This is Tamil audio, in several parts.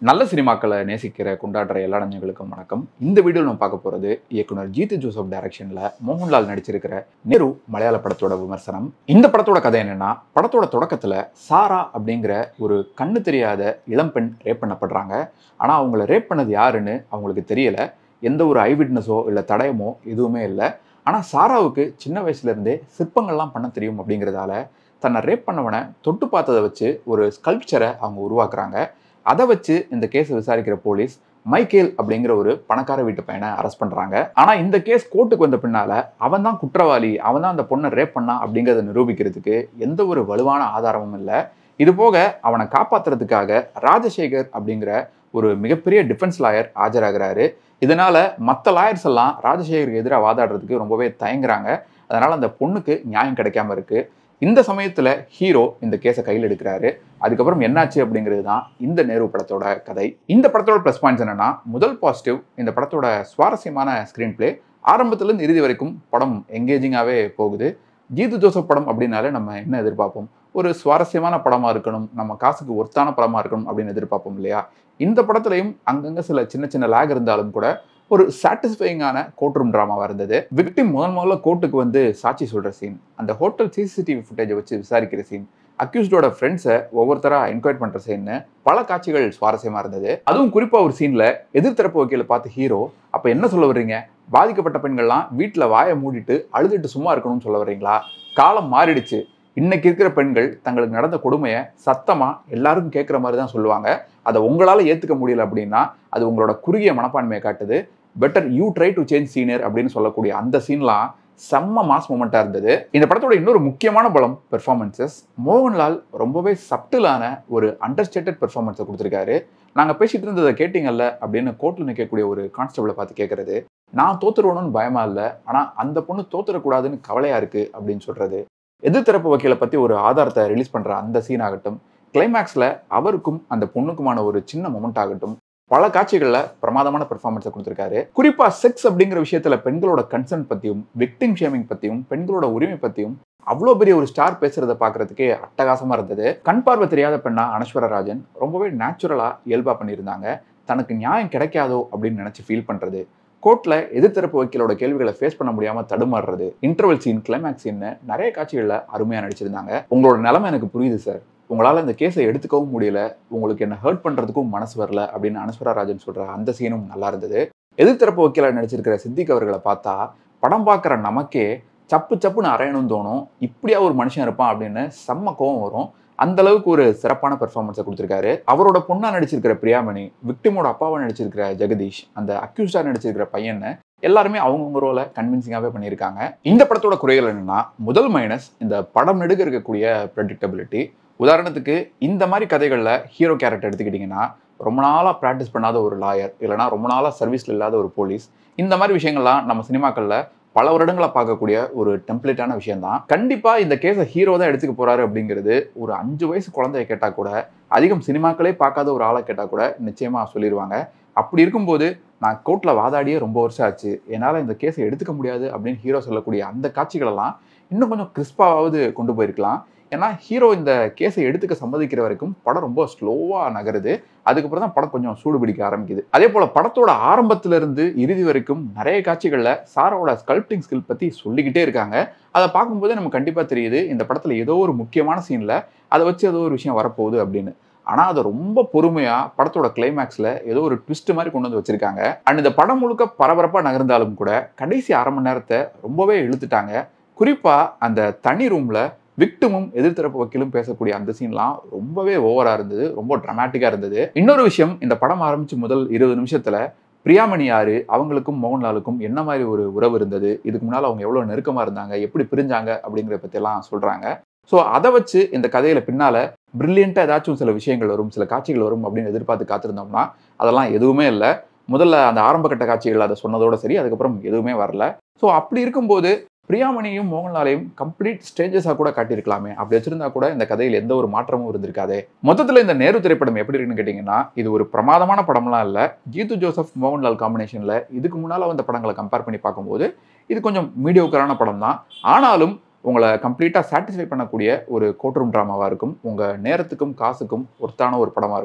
நல்ல சினிமாக்களை நேசிக்கிற கொண்டாடுற எல்லா நஞ்சங்களுக்கும் வணக்கம் இந்த வீடியோவில் நம்ம பார்க்க போகிறது இயக்குனர் ஜீத்து ஜோசப் டைரக்ஷனில் மோகன்லால் நடிச்சிருக்கிற நேரு மலையாள படத்தோட விமர்சனம் இந்த படத்தோட கதை என்னன்னா படத்தோட தொடக்கத்தில் சாரா அப்படிங்கிற ஒரு கண்ணு தெரியாத இளம்பெண் ரேப் பண்ணப்படுறாங்க ஆனால் அவங்கள ரேப் பண்ணது யாருன்னு அவங்களுக்கு தெரியல எந்த ஒரு ஐவிட்னஸோ இல்லை தடயமோ எதுவுமே இல்லை ஆனால் சாராவுக்கு சின்ன வயசுலேருந்தே சிற்பங்கள்லாம் பண்ண தெரியும் அப்படிங்கிறதால தன்னை ரேப் பண்ணவனை தொட்டு பார்த்ததை வச்சு ஒரு ஸ்கல்ப்சரை அவங்க உருவாக்குறாங்க அதை வச்சு இந்த கேஸை விசாரிக்கிற போலீஸ் மைக்கேல் அப்படிங்கிற ஒரு பணக்கார வீட்டு பையனை அரெஸ்ட் பண்றாங்க ஆனா இந்த கேஸ் கோர்ட்டுக்கு வந்த பின்னால அவன் தான் குற்றவாளி அவன் தான் அந்த பொண்ணை ரேப் பண்ணான் அப்படிங்கிறத நிரூபிக்கிறதுக்கு எந்த ஒரு வலுவான ஆதாரமும் இல்லை இது போக அவனை காப்பாத்துறதுக்காக ராஜசேகர் அப்படிங்கிற ஒரு மிகப்பெரிய டிஃபென்ஸ் லாயர் ஆஜராகிறாரு இதனால மற்ற லாயர்ஸ் எல்லாம் ராஜசேகருக்கு எதிராக வாதாடுறதுக்கு ரொம்பவே தயங்குறாங்க அதனால அந்த பொண்ணுக்கு நியாயம் கிடைக்காம இருக்கு இந்த சமயத்துல ஹீரோ இந்த கேஸை கையில் எடுக்கிறாரு அதுக்கப்புறம் என்னாச்சு அப்படிங்கிறது தான் இந்த நேரு படத்தோட கதை இந்த படத்தோட ப்ளஸ் பாயிண்ட்ஸ் என்னன்னா முதல் பாசிட்டிவ் இந்த படத்தோட சுவாரஸ்யமான ஸ்க்ரீன் பிளே ஆரம்பத்துலேருந்து இறுதி வரைக்கும் படம் எங்கேஜிங்காகவே போகுது ஜீது ஜோசப் படம் அப்படின்னாலே நம்ம என்ன எதிர்பார்ப்போம் ஒரு சுவாரஸ்யமான படமாக இருக்கணும் நம்ம காசுக்கு ஒர்த்தான படமாக இருக்கணும் அப்படின்னு எதிர்பார்ப்போம் இல்லையா இந்த படத்துலையும் அங்கங்கே சில சின்ன சின்ன லேக் இருந்தாலும் கூட ஒரு சாட்டிஸ்ஃபைங்கான கோர்ட் ரூம் ட்ராமாவாக இருந்தது விக்டிம் முதல் முதல்ல கோர்ட்டுக்கு வந்து சாட்சி சொல்கிற சீன் அந்த ஹோட்டல் சிசிடிவி ஃபுட்டேஜை வச்சு விசாரிக்கிற சீன் அக்யூஸ்டோட ஃப்ரெண்ட்ஸை ஒவ்வொருத்தராக என்கொயர் பண்ணுற சீன்னு பல காட்சிகள் சுவாரஸ்யமாக இருந்தது அதுவும் குறிப்பாக ஒரு சீனில் எதிர்த்தரப்பு வக்கீல பார்த்து ஹீரோ அப்போ என்ன சொல்ல வர்றீங்க பாதிக்கப்பட்ட பெண்கள்லாம் வீட்டில் வாயை மூடிட்டு அழுதுட்டு சும்மா இருக்கணும்னு சொல்ல வர்றீங்களா காலம் மாறிடுச்சு இன்னைக்கு இருக்கிற பெண்கள் தங்களுக்கு நடந்த கொடுமையை சத்தமா எல்லாருக்கும் கேட்குற மாதிரி தான் சொல்லுவாங்க அதை உங்களால் ஏற்றுக்க முடியல அப்படின்னா அது உங்களோட குறுகிய மனப்பான்மையை காட்டுது better you try to change senior அப்படின்னு சொல்லக்கூடிய அந்த சீன்லாம் செம்ம மாஸ் மூமெண்ட்டாக இருந்தது இந்த படத்தோட இன்னொரு முக்கியமான பலம் பெர்ஃபார்மன்சஸ் மோகன்லால் ரொம்பவே சப்டிலான ஒரு அண்டர்ஸ்டேட்டட் பெர்ஃபார்மன்ஸை கொடுத்துருக்காரு நாங்கள் பேசிட்டு இருந்ததை கேட்டிங்கல்ல அப்படின்னு கோர்ட்டில் நிற்கக்கூடிய ஒரு கான்ஸ்டபிளை பார்த்து கேட்குறது நான் தோத்துருவணும்னு பயமா இல்லை ஆனால் அந்த பொண்ணு தோத்துடக்கூடாதுன்னு கவலையாக இருக்குது அப்படின்னு சொல்கிறது எதிர்த்தரப்பு வக்கீலை பற்றி ஒரு ஆதாரத்தை ரிலீஸ் பண்ணுற அந்த சீன் ஆகட்டும் கிளைமேக்ஸில் அவருக்கும் அந்த பொண்ணுக்குமான ஒரு சின்ன மொமெண்ட் ஆகட்டும் பல காட்சிகளில் பிரமாதமான பெர்ஃபார்மன்ஸை கொடுத்துருக்காரு குறிப்பாக செக்ஸ் அப்படிங்கிற விஷயத்தில் பெண்களோட கன்சர்ன் பற்றியும் விக்டிம் ஷேமிங் பற்றியும் பெண்களோட உரிமை பற்றியும் அவ்வளோ பெரிய ஒரு ஸ்டார் பேசுறத பார்க்கறதுக்கே அட்டகாசமாக இருந்தது கண் பார்வை தெரியாத பெண்ணா அனஸ்வர ராஜன் ரொம்பவே நேச்சுரலாக இயல்பாக பண்ணியிருந்தாங்க தனக்கு நியாயம் கிடைக்காதோ அப்படின்னு நினச்சி ஃபீல் பண்ணுறது கோர்ட்டில் எதிர்த்தரப்பு வக்கீலோட கேள்விகளை ஃபேஸ் பண்ண முடியாமல் தடுமாறுறது இன்டர்வல் சீன் கிளைமேக்ஸ் சீன் நிறைய காட்சிகளில் அருமையாக நடிச்சிருந்தாங்க உங்களோட நிலைமை எனக்கு புரியுது சார் உங்களால் இந்த கேஸை எடுத்துக்கவும் முடியல உங்களுக்கு என்ன ஹர்ட் பண்ணுறதுக்கும் மனசு வரல அப்படின்னு அனஸ்வரா ராஜன் சொல்கிற அந்த சீனும் நல்லா இருந்தது எதிர்த்தரப்பு வக்கீல நடிச்சிருக்கிற சித்திக் அவர்களை பார்த்தா படம் பார்க்குற நமக்கே சப்பு சப்புன்னு அரையணும்னு தோணும் இப்படியா ஒரு மனுஷன் இருப்பான் அப்படின்னு செம்ம கோவம் வரும் அந்த அளவுக்கு ஒரு சிறப்பான பெர்ஃபார்மன்ஸை கொடுத்துருக்காரு அவரோட பொண்ணா நடிச்சிருக்கிற பிரியாமணி விக்டிமோட அப்பாவை நடிச்சிருக்கிற ஜெகதீஷ் அந்த அக்யூஸ்டா நடிச்சிருக்கிற பையனை எல்லாருமே அவங்கவுங்க ரோலை கன்வின்சிங்காகவே பண்ணியிருக்காங்க இந்த படத்தோட குறைகள் என்னன்னா முதல் மைனஸ் இந்த படம் நெடுக இருக்கக்கூடிய ப்ரெடிக்டபிலிட்டி உதாரணத்துக்கு இந்த மாதிரி கதைகளில் ஹீரோ கேரக்டர் எடுத்துக்கிட்டிங்கன்னா ரொம்ப நாளாக ப்ராக்டிஸ் பண்ணாத ஒரு லாயர் இல்லைனா ரொம்ப நாளாக சர்வீஸில் இல்லாத ஒரு போலீஸ் இந்த மாதிரி விஷயங்கள்லாம் நம்ம சினிமாக்களில் பல வருடங்களை பார்க்கக்கூடிய ஒரு டெம்ப்ளேட்டான விஷயம் தான் கண்டிப்பாக இந்த கேஸை ஹீரோ தான் எடுத்துக்க போறாரு அப்படிங்கிறது ஒரு அஞ்சு வயசு குழந்தைய கேட்டால் கூட அதிகம் சினிமாக்களே பார்க்காத ஒரு ஆளை கேட்டால் கூட நிச்சயமாக சொல்லிடுவாங்க அப்படி இருக்கும்போது நான் கோர்ட்டில் வாதாடியே ரொம்ப வருஷம் ஆச்சு என்னால் இந்த கேஸை எடுத்துக்க முடியாது அப்படின்னு ஹீரோ சொல்லக்கூடிய அந்த காட்சிகளெல்லாம் இன்னும் கொஞ்சம் கிறிஸ்பாவது கொண்டு போயிருக்கலாம் ஏன்னா ஹீரோ இந்த கேஸை எடுத்துக்க சம்மதிக்கிற வரைக்கும் படம் ரொம்ப ஸ்லோவாக நகருது அதுக்கப்புறம் தான் படம் கொஞ்சம் சூடு பிடிக்க ஆரம்பிக்குது அதே போல் படத்தோட ஆரம்பத்திலிருந்து இறுதி வரைக்கும் நிறைய காட்சிகளில் சாரோட ஸ்கல்ப்டிங் ஸ்கில் பற்றி சொல்லிக்கிட்டே இருக்காங்க அதை பார்க்கும்போது நமக்கு கண்டிப்பாக தெரியுது இந்த படத்தில் ஏதோ ஒரு முக்கியமான சீனில் அதை வச்சு ஏதோ ஒரு விஷயம் வரப்போகுது அப்படின்னு ஆனால் அதை ரொம்ப பொறுமையாக படத்தோட கிளைமேக்ஸில் ஏதோ ஒரு ட்விஸ்ட் மாதிரி கொண்டு வந்து வச்சிருக்காங்க அண்ட் இந்த படம் முழுக்க பரபரப்பாக நகர்ந்தாலும் கூட கடைசி அரை மணி நேரத்தை ரொம்பவே இழுத்துட்டாங்க குறிப்பாக அந்த தனி ரூமில் விக்டிமும் எதிர்த்தரப்பு வக்கீலும் பேசக்கூடிய அந்த சீன்லாம் ரொம்பவே ஓவரா இருந்தது ரொம்ப ட்ரமாட்டிக்கா இருந்தது இன்னொரு விஷயம் இந்த படம் ஆரம்பிச்சு முதல் இருபது நிமிஷத்துல பிரியாமணி யாரு அவங்களுக்கும் மோகன்லாலுக்கும் என்ன மாதிரி ஒரு உறவு இருந்தது இதுக்கு முன்னால் அவங்க எவ்வளோ நெருக்கமா இருந்தாங்க எப்படி பிரிஞ்சாங்க அப்படிங்கிற பற்றியெல்லாம் சொல்றாங்க ஸோ அதை வச்சு இந்த கதையில பின்னால பிரில்லியண்டா ஏதாச்சும் சில விஷயங்கள் வரும் சில காட்சிகள் வரும் அப்படின்னு எதிர்பார்த்து காத்திருந்தோம்னா அதெல்லாம் எதுவுமே இல்லை முதல்ல அந்த ஆரம்ப கட்ட காட்சிகள் அதை சொன்னதோட சரி அதுக்கப்புறம் எதுவுமே வரல ஸோ அப்படி இருக்கும்போது பிரியாமணியும் மோகன்லாலையும் கம்ப்ளீட் ஸ்டேஜஸாக கூட காட்டியிருக்கலாமே அப்படி வச்சிருந்தா கூட இந்த கதையில் எந்த ஒரு மாற்றமும் இருந்திருக்காதே மொத்தத்தில் இந்த நேரு திரைப்படம் எப்படி இருக்குன்னு கேட்டிங்கன்னா இது ஒரு பிரமாதமான படம்லாம் இல்லை ஜீத்து ஜோசப் மோகன்லால் காம்பினேஷனில் இதுக்கு முன்னால் வந்த படங்களை கம்பேர் பண்ணி பார்க்கும்போது இது கொஞ்சம் மீடியோக்கரான படம் தான் ஆனாலும் உங்களை கம்ப்ளீட்டாக சாட்டிஸ்ஃபை பண்ணக்கூடிய ஒரு கோட்ரூம் ட்ராமாவாக இருக்கும் உங்கள் நேரத்துக்கும் காசுக்கும் ஒர்த்தான ஒரு படமாக இருக்கும்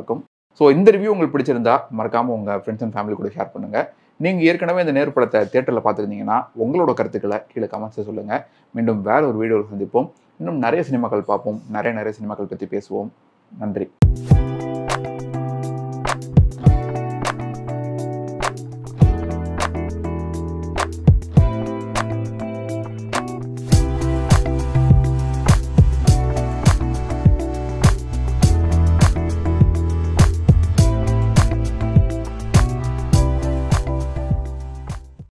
ஸோ இந்த ரிவ்யூ உங்களுக்கு பிடிச்சிருந்தா மறக்காமல் உங்கள் ஃப்ரெண்ட்ஸ் அண்ட் ஃபேமிலி கூட ஷேர் பண்ணுங்கள் நீங்கள் ஏற்கனவே இந்த நேரு படத்தை தேட்டரில் பார்த்துருந்தீங்கன்னா உங்களோட கருத்துக்களை கீழே கமெண்ட்ஸை சொல்லுங்கள் மீண்டும் வேற ஒரு வீடியோவில் சந்திப்போம் இன்னும் நிறைய சினிமாக்கள் பார்ப்போம் நிறைய நிறைய சினிமாக்கள் பற்றி பேசுவோம் நன்றி